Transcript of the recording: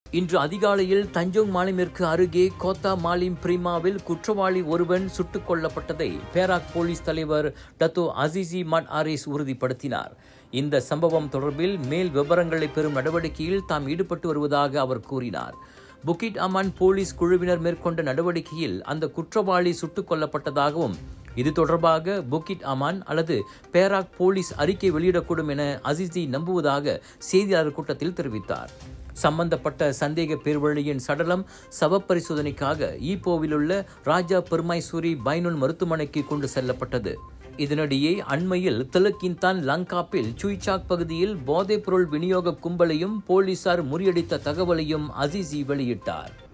இன்று அதிகாலையில் தஞ்சோங் மாலிமிற்கு அருகே கோத்தா மாலிம் பிரிமாவில் குற்றவாளி ஒருவன் சுட்டுக் கொல்லப்பட்டதை பேராக் போலீஸ் தலைவர் டத்தோ அசிசி மட் ஆரிஸ் உறுதிப்படுத்தினார் இந்த சம்பவம் தொடர்பில் மேல் விவரங்களை பெறும் நடவடிக்கையில் தாம் ஈடுபட்டு வருவதாக அவர் கூறினார் புக்கிட் அமான் போலீஸ் குழுவினர் மேற்கொண்ட நடவடிக்கையில் அந்த குற்றவாளி சுட்டுக் கொல்லப்பட்டதாகவும் இது தொடர்பாக புக்கிட் அமான் அல்லது பேராக் போலீஸ் அறிக்கை வெளியிடக்கூடும் என அசிசி நம்புவதாக செய்தியாளர் கூட்டத்தில் தெரிவித்தார் சம்பந்தப்பட்ட சந்தேக பேர்வழியின் சடலம் சவப்பரிசோதனைக்காக ஈப்போவில் உள்ள ராஜா பெருமாய்சூரி பைனுன் மருத்துவமனைக்கு கொண்டு செல்லப்பட்டது இதனிடையே அண்மையில் திலக்கின்தான் லங்காப்பில் சுய்சாக் பகுதியில் போதைப்பொருள் விநியோக கும்பலையும் போலீசார் முறியடித்த தகவலையும் அசிசி வெளியிட்டார்